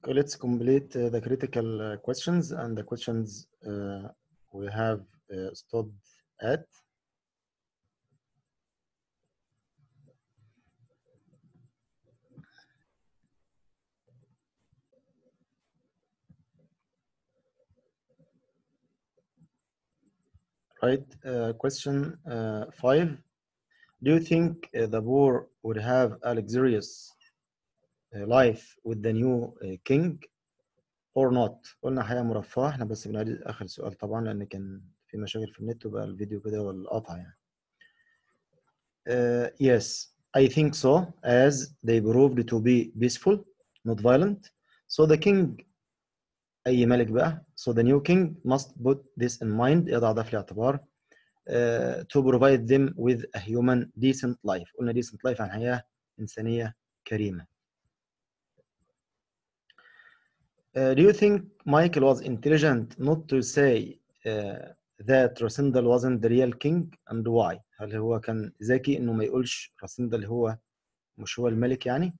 Okay, let's complete uh, the critical uh, questions and the questions uh, we have uh, stopped at. Right, uh, question uh, five. Do you think uh, the poor would have a luxurious uh, life with the new uh, king or not؟ قلنا حياة مرفهة احنا بس بنعيد آخر سؤال طبعا لأن كان في مشاكل في النت وبقى الفيديو كده والقطع يعني. Uh, yes, I think so as they proved to be peaceful, not violent. So the king أي ملك بقى so the new king must put this in mind يضع ده في الاعتبار uh, to provide them with a human decent life قلنا decent life عن حياة إنسانية كريمة Uh, do you think Michael was intelligent not to say uh, that Rosendal wasn't the real king and why؟ هل هو كان ذكي إنه ما يقولش راسندل هو مش هو الملك يعني؟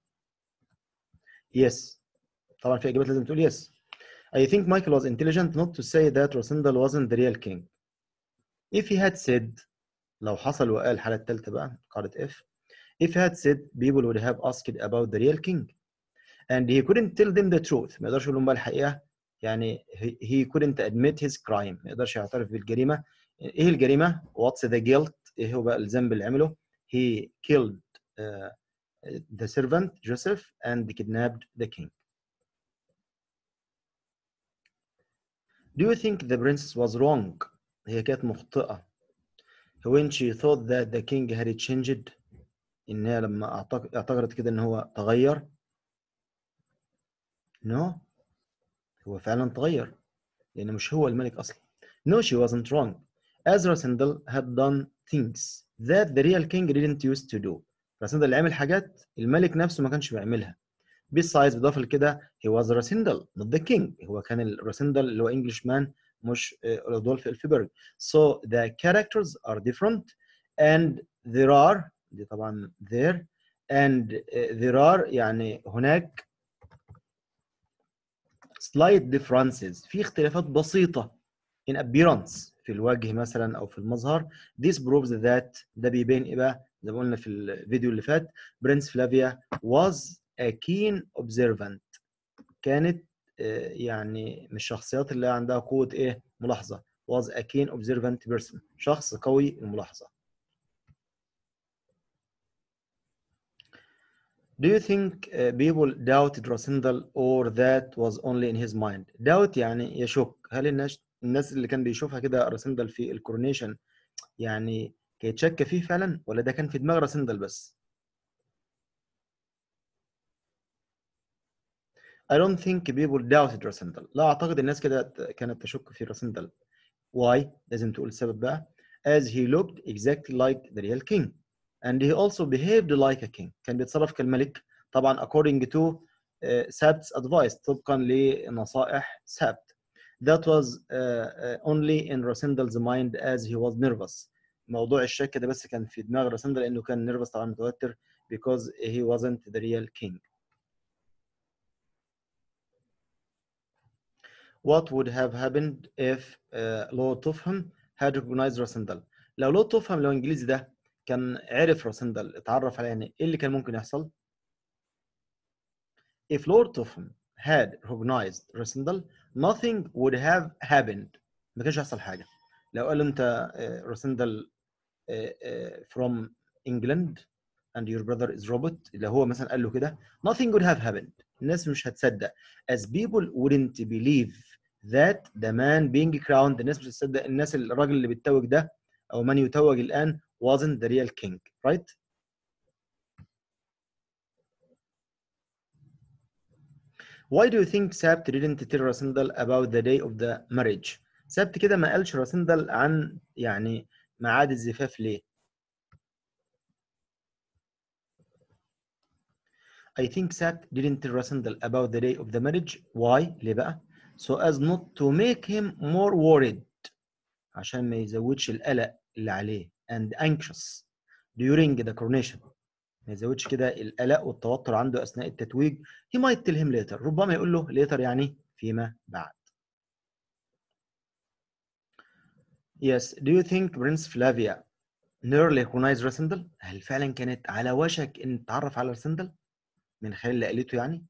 Yes. طبعا في إجابات لازم تقول yes. I think Michael was intelligent not to say that Rosendal wasn't the real king. If he had said لو حصل وقال الحالة الثالثة بقى قاعدة if if he had said people would have asked about the real king and he couldn't tell them the truth ما يقدرش يقول لهم بقى الحقيقة يعني he, he couldn't admit his crime ما يقدرش يعترف بالجريمة ايه الجريمة what's the guilt ايه هو بقى الذنب اللي عمله he killed uh, the servant Joseph and kidnapped the king Do you think the princess was wrong? هي كانت مخطئة. When she thought that the king had changed إنها لما اعتق- اعتقدت كده إن هو تغير. No. هو فعلا تغير. لأنه مش هو الملك أصلا. No, she wasn't wrong. As Rosendal had done things that the real king didn't used to do. راسندل اللي عمل حاجات الملك نفسه ما كانش بيعملها. Besides بالإضافة لكده he was Rosendal not the king. هو كان الراسندل اللي هو English man مش رودولف الفيبرج. So the characters are different and there are دي طبعا there and uh, there are يعني هناك slight differences في اختلافات بسيطة in appearance في الوجه مثلا أو في المظهر this proves that ده بيبين إيه بقى زي ما قلنا في الفيديو اللي فات برنس فلافيا was a keen observant كانت آه، يعني من الشخصيات اللي عندها قوة إيه ملاحظة was a keen observant person شخص قوي الملاحظة Do you think uh, people doubted Rosendal or that was only in his mind? Doubt يعني يشك هل الناس الناس اللي كان بيشوفها كده راسندل في الكورونيشن يعني كانت شاكه فيه فعلا ولا ده كان في دماغ راسندل بس؟ I don't think people doubted Rosendal لا اعتقد الناس كده كانت تشك في راسندل Why؟ لازم تقول السبب بقى as he looked exactly like the real king and he also behaved like a king كان بيتصرف كالملك طبعا according to uh, Sabt's advice طبقا لنصائح سابت that was uh, uh, only in Rosendal's mind as he was nervous موضوع الشك ده بس كان في دماغ راسندل لانه كان nervous طبعا متوتر because he wasn't the real king What would have happened if uh, Lord Topham had recognized Rosendal لو لورد توفهام لو انجليزي ده كان عرف راسندل اتعرف عليه يعني ايه اللي كان ممكن يحصل؟ If Lord Topham had recognized Rosendal nothing would have happened ما كانش هيحصل حاجه لو قال له انت راسندل from England and your brother is Robert لو هو مثلا قال له كده nothing would have happened الناس مش هتصدق as people wouldn't believe that the man being crowned الناس مش هتصدق الناس الراجل اللي بيتوج ده او من يتوج الان wasn't the real king right Why do you think Sabt didn't tell Rasindal about the day of the marriage? سبت كده ما قالش راسندل عن يعني ميعاد الزفاف ليه؟ I think Sabt didn't tell Rasindal about the day of the marriage. Why? ليه بقى؟ So as not to make him more worried. عشان ما يزودش القلق اللي عليه and anxious during the coronation. ما يزودش كده القلق والتوتر عنده اثناء التتويج he might tell him later ربما يقول له later يعني فيما بعد Yes, do you think Prince Flavia nearly recognized Rasindel؟ هل فعلا كانت على وشك ان تتعرف على راسندل من خلال اللي قالته يعني؟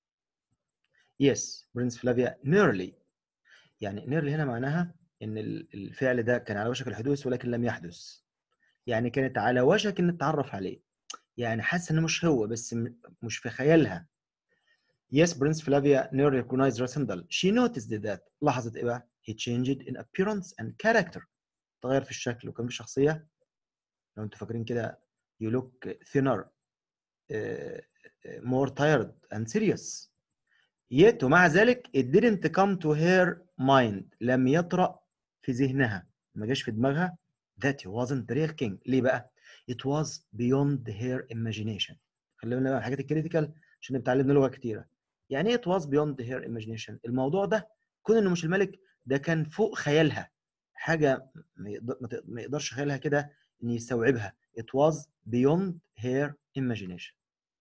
Yes, Prince Flavia nearly يعني nearly هنا معناها ان الفعل ده كان على وشك الحدوث ولكن لم يحدث. يعني كانت على وشك ان تتعرف عليه. يعني حاسه انه مش هو بس مش في خيالها. Yes, Prince Flavia nearly recognized Rasindel. She noticed that. لاحظت ايه بقى؟ he changed in appearance and character تغير في الشكل وكان في شخصية لو انتوا فاكرين كده you look thinner uh, more tired and serious yet ومع ذلك it didn't come to her mind لم يطرأ في ذهنها ما جاش في دماغها that he wasn't the real king ليه بقى؟ it was beyond her imagination خلي بالنا بقى الحاجات الكريتيكال عشان بتعلمنا لغة كتيرة يعني ايه it was beyond her imagination الموضوع ده كون انه مش الملك ده كان فوق خيالها حاجه ما يقدرش خيالها كده ان يستوعبها it was beyond her imagination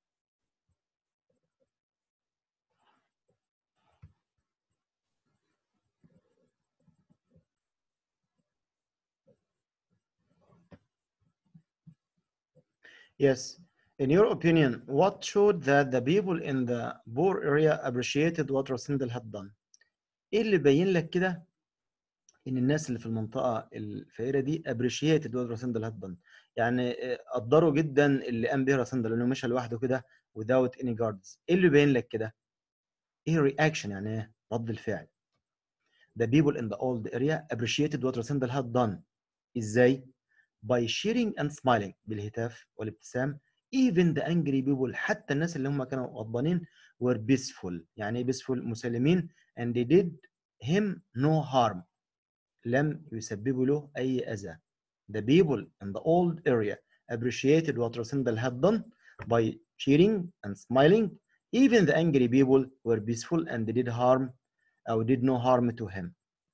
Yes. In your opinion, what showed that the people in the poor area appreciated what Rosendal had done? ايه اللي بين لك كده ان الناس اللي في المنطقه الفقيره دي ابريشيتد وات راسندل هاد دون يعني قدروا جدا اللي قام به راسندل لانه مشى لوحده كده without any guards ايه اللي بين لك كده؟ ايه رياكشن يعني ايه؟ رد الفعل The people in the old area appreciated what Rasindal had done ازاي؟ by cheering and smiling بالهتاف والابتسام even the angry people حتى الناس اللي هم كانوا غضبانين were peaceful يعني ايه peaceful مسالمين and they did him no harm لم يسببوا له أي أذى the people in the old area appreciated what Rasindal had done by cheering and smiling even the angry people were peaceful and they did harm or did no harm to him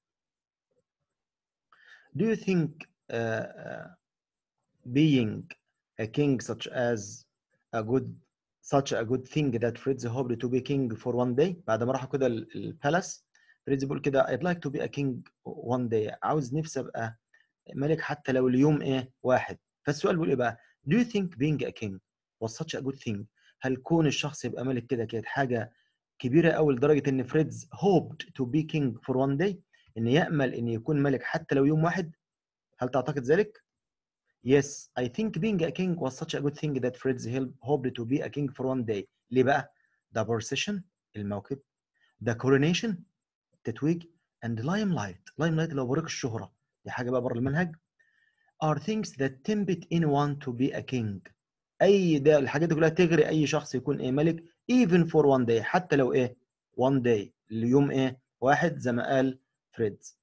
do you think uh, uh, being a king such as a good such a good thing that Fritz hoped to be king for one day بعد ما راحوا كده البالاس فريدز بيقول كده I'd like to be a king one day عاوز نفسي ابقى ملك حتى لو اليوم ايه واحد فالسؤال بيقول ايه بقى do you think being a king was such a good thing هل كون الشخص يبقى ملك كده كانت حاجه كبيره قوي لدرجه ان فريدز hoped to be king for one day ان يامل ان يكون ملك حتى لو يوم واحد هل تعتقد ذلك Yes, I think being a king was such a good thing that Fritz hoped to be a king for one day. ليه بقى؟ The procession الموكب the coronation التتويج and limelight limelight اللي هو بريق الشهرة دي حاجة بقى بره المنهج are things that tempt anyone to be a king أي ده الحاجات دي كلها تغري أي شخص يكون إيه ملك even for one day حتى لو إيه one day اليوم إيه واحد زي ما قال فريدز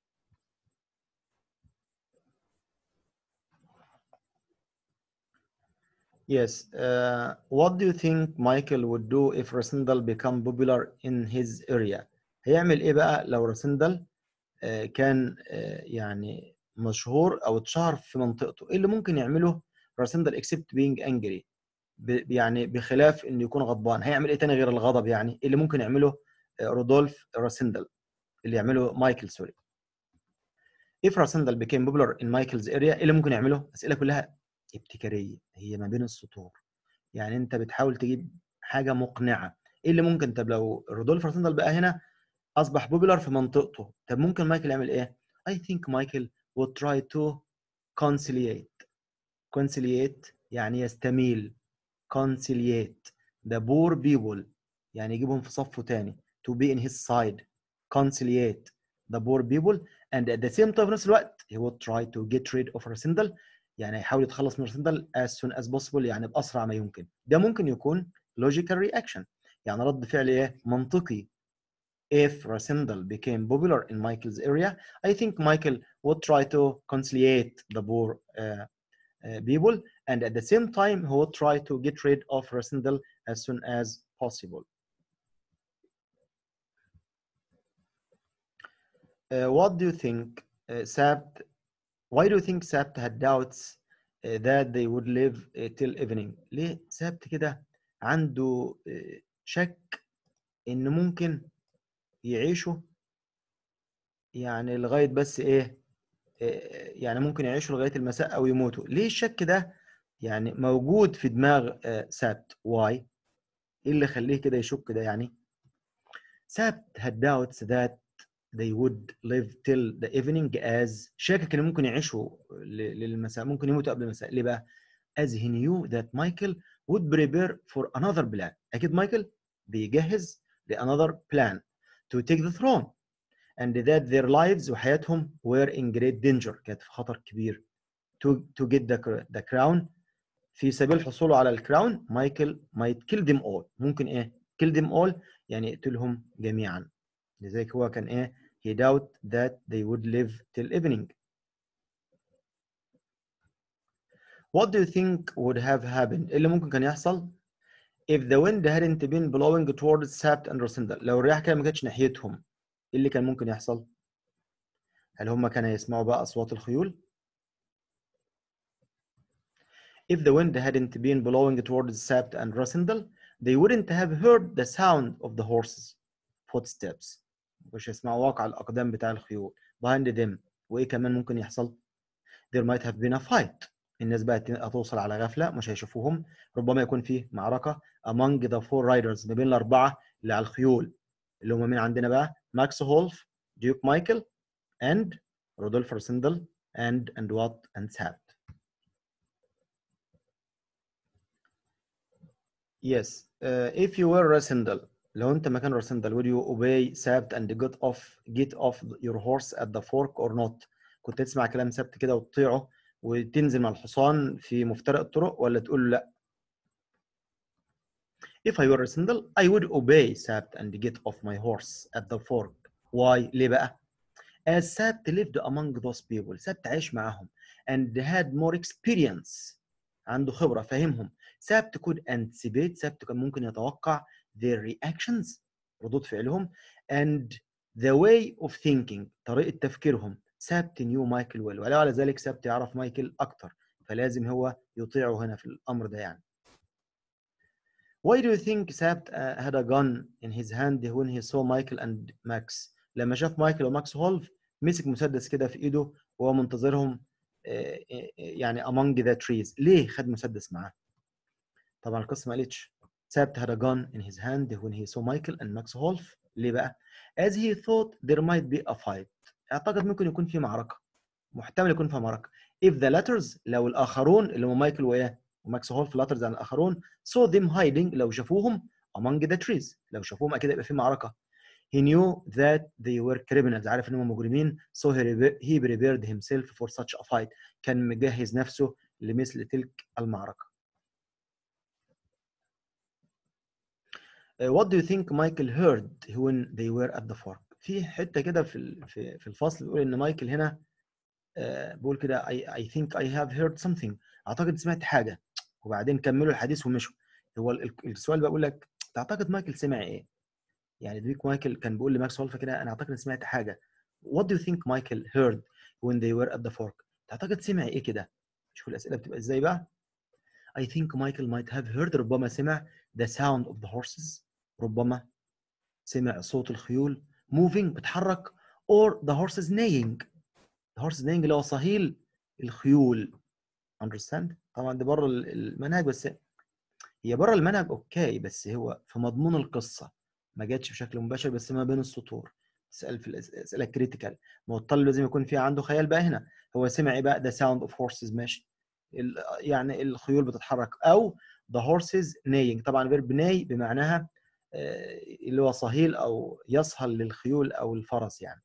Yes. Uh, what do you think Michael would do if Rasindal become popular in his area? هيعمل ايه بقى لو راسندل uh, كان uh, يعني مشهور او اتشهر في منطقته؟ ايه اللي ممكن يعمله راسندل except being angry؟ ب يعني بخلاف انه يكون غضبان، هيعمل ايه تاني غير الغضب يعني؟ ايه اللي ممكن يعمله uh, رودولف راسندل اللي يعمله مايكل سوري. If Rasindal became popular in Michael's area ايه اللي ممكن يعمله؟ اسئله كلها ابتكاريه هي ما بين السطور يعني انت بتحاول تجيب حاجه مقنعه ايه اللي ممكن طب لو رودولف راسندل بقى هنا اصبح بوبولار في منطقته طب ممكن مايكل يعمل ايه I think Michael would try to conciliate conciliate يعني يستميل conciliate the poor people يعني يجيبهم في صفه تاني to be in his side conciliate the poor people and at the same time في نفس الوقت he would try to get rid of Rasindal يعني هيحاول يتخلص من راسندل as soon as possible يعني باسرع ما يمكن ده ممكن يكون logical reaction يعني رد فعل ايه منطقي if Rasindal became popular in Michael's area I think Michael would try to conciliate the poor uh, uh, people and at the same time he would try to get rid of Rasindal as soon as possible uh, what do you think uh, Sabt why do you think Sabt had doubts that they would live till evening ليه سبت كده عنده شك ان ممكن يعيشوا يعني لغايه بس ايه يعني ممكن يعيشوا لغايه المساء او يموتوا ليه الشك ده يعني موجود في دماغ سبت واي ايه اللي خليه كده يشك ده يعني سبت had doubts that they would live till the evening as شاكك ان ممكن يعيشوا للمساء ممكن يموتوا قبل المساء ليه بقى as he knew that Michael would prepare for another plan اكيد مايكل بيجهز ل another plan to take the throne and that their lives وحياتهم were in great danger كانت في خطر كبير to to get the, the crown في سبيل حصوله على الكراون مايكل might kill them all ممكن ايه kill them all يعني يقتلهم جميعا لذلك هو كان ايه he doubt that they would live till evening what do you think would have happened ايه اللي ممكن كان يحصل if the wind hadn't been blowing towards Sabt and Rosendal لو الرياح كده ما كانتش ناحيتهم ايه اللي كان ممكن يحصل هل هم كانوا يسمعوا بقى اصوات الخيول if the wind hadn't been blowing towards Sabt and Rosendal they wouldn't have heard the sound of the horses footsteps مش يسمعوا واقع الأقدام بتاع الخيول behind them وإيه كمان ممكن يحصل there might have been a fight الناس بقى هتوصل على غفلة مش هيشوفوهم ربما يكون في معركة among the four riders ما بين الأربعة اللي على الخيول اللي هم مين عندنا بقى ماكس هولف ديوك مايكل and رودولف رسندل and and what and سابت Yes, uh, if you were Rasindal, لو انت مكان راسندل would you obey سبت and get off get off your horse at the fork or not كنت تسمع كلام سبت كده وتطيعه وتنزل مع الحصان في مفترق الطرق ولا تقول لا If I were Rasindal I would obey سبت and get off my horse at the fork why ليه بقى as سبت lived among those people سبت عايش معاهم and had more experience عنده خبرة فاهمهم سبت could anticipate سبت كان ممكن يتوقع their reactions ردود فعلهم and the way of thinking طريقة تفكيرهم سبت نيو مايكل ويل ولا على ذلك سبت يعرف مايكل أكتر فلازم هو يطيعه هنا في الأمر ده يعني Why do you think سبت uh, had a gun in his hand when he saw Michael and Max لما شاف مايكل وماكس هولف مسك مسدس كده في ايده وهو منتظرهم يعني among the trees ليه خد مسدس معاه طبعا القصه ما قالتش سابت had a gun in his hand when he saw Michael and Max Wolf ليه بقى as he thought there might be a fight اعتقد ممكن يكون في معركه محتمل يكون في معركه if the latters لو الاخرون اللي هم مايكل وايه وماكس هولف latters عن الاخرون saw them hiding لو شافوهم among the trees لو شافوهم اكيد يبقى في معركه he knew that they were criminals عارف ان هم مجرمين so he prepared himself for such a fight كان مجهز نفسه لمثل تلك المعركة What do you think Michael heard when they were at the fork في حتة كده في في في الفصل بيقول ان مايكل هنا بيقول كده I, I think I have heard something اعتقد سمعت حاجة وبعدين كملوا الحديث ومشوا هو السؤال بقول لك تعتقد مايكل سمع ايه يعني دويك مايكل كان بيقول لماكس هولف كده انا اعتقد سمعت حاجه what do you think Michael heard when they were at the fork تعتقد سمع ايه كده شوف الاسئله بتبقى ازاي بقى I think Michael might have heard ربما سمع the sound of the horses ربما سمع صوت الخيول moving بتحرك or the horses neighing the horses neighing اللي هو صهيل الخيول understand طبعا ده بره المنهج بس هي بره المنهج اوكي بس هو في مضمون القصه ما جاتش بشكل مباشر بس ما بين السطور تسال في الاسئله الكريتيكال ما هو الطالب لازم يكون في عنده خيال بقى هنا هو سمع ايه بقى ده ساوند اوف هورسز ماشي يعني الخيول بتتحرك او the horses neighing طبعا فيرب ناي بمعناها اللي هو صهيل او يصهل للخيول او الفرس يعني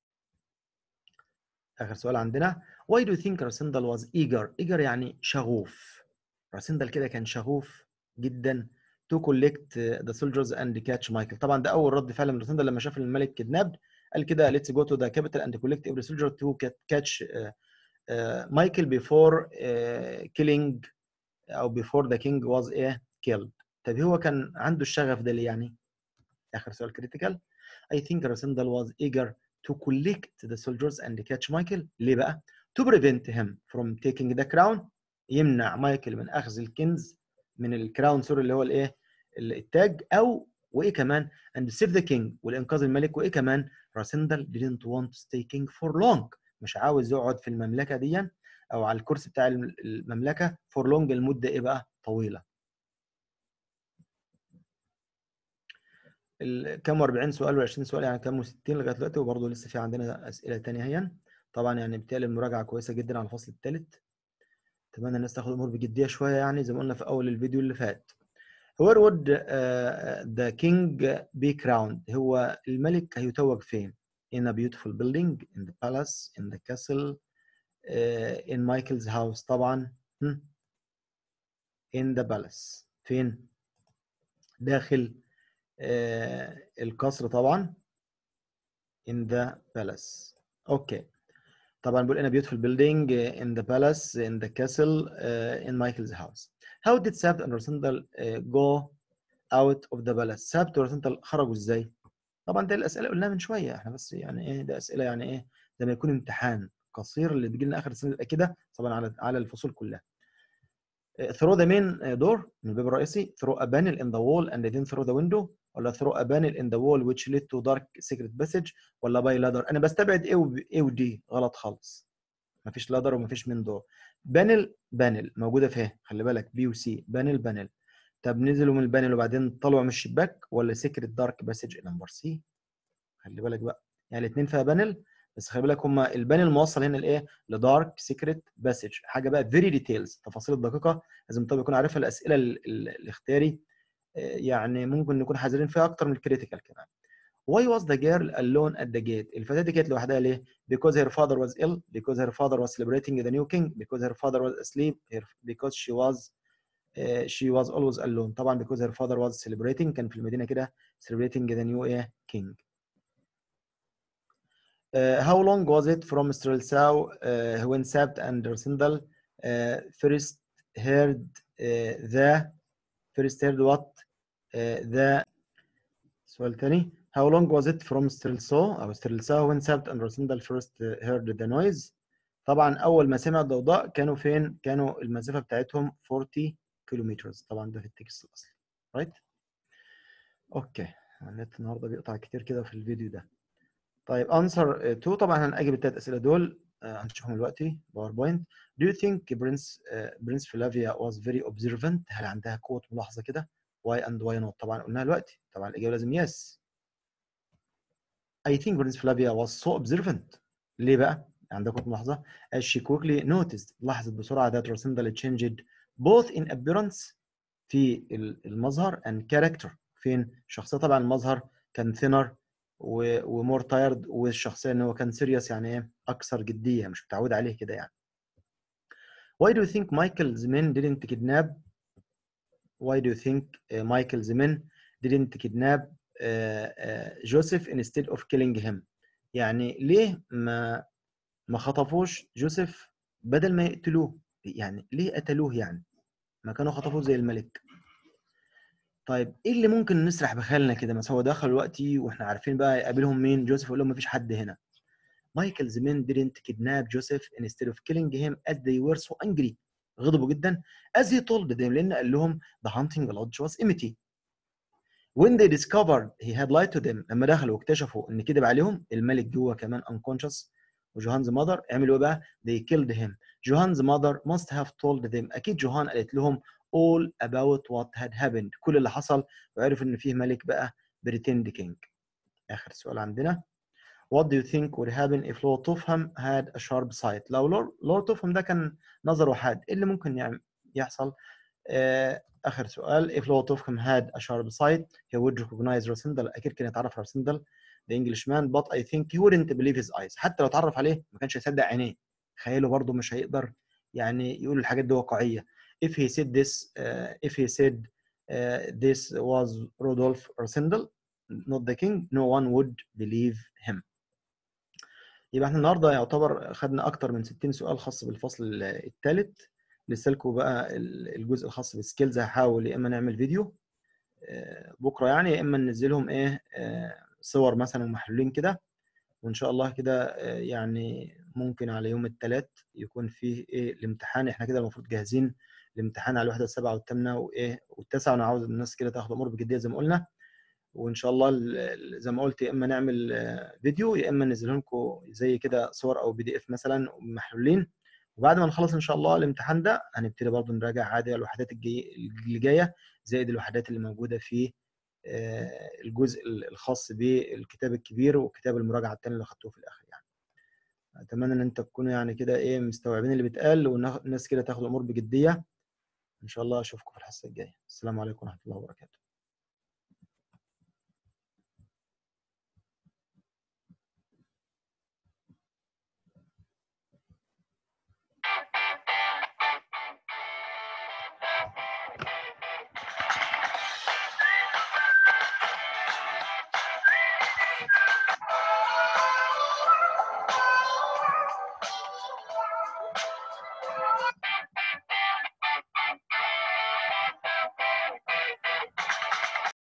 اخر سؤال عندنا why do you think راسندل was eager eager يعني شغوف راسندل كده كان شغوف جدا to collect the soldiers and catch Michael طبعا ده اول رد فعل من راسندل لما شاف الملك كدنابد قال كده let's go to the capital and collect every soldier to catch uh, uh, Michael before uh, killing او before the king was uh, killed طب هو كان عنده الشغف ده ليه يعني اخر سؤال كريتيكال I think راسندل was eager to collect the soldiers and catch Michael ليه بقى to prevent him from taking the crown يمنع مايكل من اخذ الكنز من الكراون سور اللي هو الايه التاج او وايه كمان and save the king والانقاذ الملك وايه كمان راسندل didn't want to stay king for long مش عاوز يقعد في المملكه دي او على الكرسي بتاع المملكه for long المده ايه بقى طويله كام 40 سؤال و20 سؤال يعني كام 60 لغايه دلوقتي وبرضه لسه في عندنا اسئله ثانيه اهي طبعا يعني بالتالي المراجعه كويسه جدا على الفصل الثالث اتمنى الناس تاخد الامور بجديه شويه يعني زي ما قلنا في اول الفيديو اللي فات Where would uh, the king be crowned? هو الملك هيتوج فين؟ In a beautiful building, in the palace, in the castle, uh, in Michael's house طبعا hmm? in the palace فين؟ داخل uh, القصر طبعا in the palace اوكي okay. طبعا بيقول in a beautiful building in the palace in the castle uh, in Michael's house How did Sabt and Rosendal uh, go out of the palace سابت ورسندل خرجوا ازاي طبعا ده الاسئله قلناها من شويه احنا بس يعني ايه ده اسئله يعني ايه زي ما يكون امتحان قصير اللي بيجي لنا اخر السنه يبقى كده طبعا على على الفصول كلها through the main door من الباب الرئيسي through a panel in the wall and then through the window ولا through a panel in the wall which led to dark secret passage ولا by ladder انا بستبعد ايه و ايه ودي غلط خالص مفيش لادر ومفيش من دور بانل بانل موجوده في ايه خلي بالك بي وسي بانل بانل طب نزلوا من البانل وبعدين طلعوا من الشباك ولا سيكريت دارك باسج نمبر سي خلي بالك بقى يعني الاثنين فيها بانل بس خلي بالك هما البانل موصل هنا لايه لدارك سيكريت باسج حاجه بقى فيري ديتيلز تفاصيل الدقيقه لازم طبعا يكون عارفها الاسئله الاختياري يعني ممكن نكون حذرين فيها اكتر من الكريتيكال كمان Why was the girl alone at the gate؟ الفتاة دي كانت لوحدها ليه؟ Because her father was ill, because her father was celebrating the new king, because her father was asleep, because she was uh, she was always alone. طبعا because her father was celebrating كان في المدينة كده celebrating the new uh, king. Uh, how long was it from Strelsau uh, when Sabt and Rosendal uh, first heard uh, the first heard what uh, the سؤال تاني How long was it from Strelso أو Strelso when Sabt and Rosendal first heard the noise؟ طبعا أول ما سمع الضوضاء كانوا فين؟ كانوا المسافة بتاعتهم 40 كيلومتر طبعا ده في التكست الأصلي رايت؟ أوكي النت النهارده بيقطع كتير كده في الفيديو ده طيب answer 2 طبعا هنأجب التلات أسئلة دول هنشوفهم دلوقتي باوربوينت Do you think Prince uh, Prince Flavia was very observant؟ هل عندها قوة ملاحظة كده؟ Why and why not؟ طبعا قلناها دلوقتي طبعا الإجابة لازم yes I think Prince Flavia was so observant. ليه بقى؟ عندكم ملاحظة؟ As she quickly noticed لاحظت بسرعة that Rosendal changed both in appearance في المظهر and character فين؟ الشخصية طبعا المظهر كان thinner ومور تايرد والشخصية ان هو كان سيريس يعني ايه؟ أكثر جدية مش متعود عليه كده يعني. Why do you think Michael's men didn't kidnap? Why do you think uh, Michael's men didn't kidnap جوزيف instead of killing him يعني ليه ما ما خطفوش جوزيف بدل ما يقتلوه يعني ليه قتلوه يعني ما كانوا خطفوه زي الملك طيب ايه اللي ممكن نسرح بخيالنا كده مثلا هو دخل دلوقتي واحنا عارفين بقى يقابلهم مين جوزيف يقول لهم مفيش حد هنا مايكل's men didn't kidnap Joseph instead of killing him as they were so angry غضبوا جدا as he told them لان قال لهم the hunting lodge was empty when they discovered he had lied to them لما دخلوا واكتشفوا ان كذب عليهم الملك جوه كمان unconscious وجوهانز mother عملوا ايه بقى they killed him جوهانز mother must have told them اكيد جوهان قالت لهم all about what had happened كل اللي حصل وعرف ان فيه ملك بقى pretend king اخر سؤال عندنا What do you think would happen if Lord Topham had a sharp sight؟ لو لورد توفهام ده كان نظره حاد، ايه اللي ممكن يعني يحصل؟ آه اخر سؤال if Lord Topham had a sharp sight he would recognize Rosendal اكيد كان يتعرف على Rosendal the Englishman but I think he wouldn't believe his eyes حتى لو اتعرف عليه ما كانش هيصدق عينيه خياله برضه مش هيقدر يعني يقول الحاجات دي واقعيه if he said this uh, if he said uh, this was Rodolph Rosendal not the king no one would believe him يبقى احنا النهارده يعتبر خدنا اكتر من 60 سؤال خاص بالفصل الثالث لسه لكم بقى الجزء الخاص بالسكيلز هحاول يا اما نعمل فيديو بكره يعني يا اما ننزلهم ايه صور مثلا محلولين كده وان شاء الله كده آه، يعني ممكن على يوم الثلاث يكون فيه ايه الامتحان احنا كده المفروض جاهزين الامتحان على الوحده السابعه والثامنه وايه والتاسعه وانا عاوز الناس كده تاخد الامور بجديه زي ما قلنا وان شاء الله ال- ال- زي ما قلت يا اما نعمل آه، فيديو يا اما ننزل لكم زي كده صور او بي دي اف مثلا محلولين وبعد ما نخلص ان شاء الله الامتحان ده هنبتدي برضه نراجع عادي الوحدات الجاي اللي جايه زائد الوحدات اللي موجوده في آه، الجزء الخاص بالكتاب الكبير وكتاب المراجعه الثاني اللي خدتوه في الاخر يعني اتمنى ان انت تكونوا يعني كده ايه مستوعبين اللي بيتقال والناس كده تاخد الامور بجديه ان شاء الله اشوفكم في الحصه الجايه السلام عليكم ورحمه الله وبركاته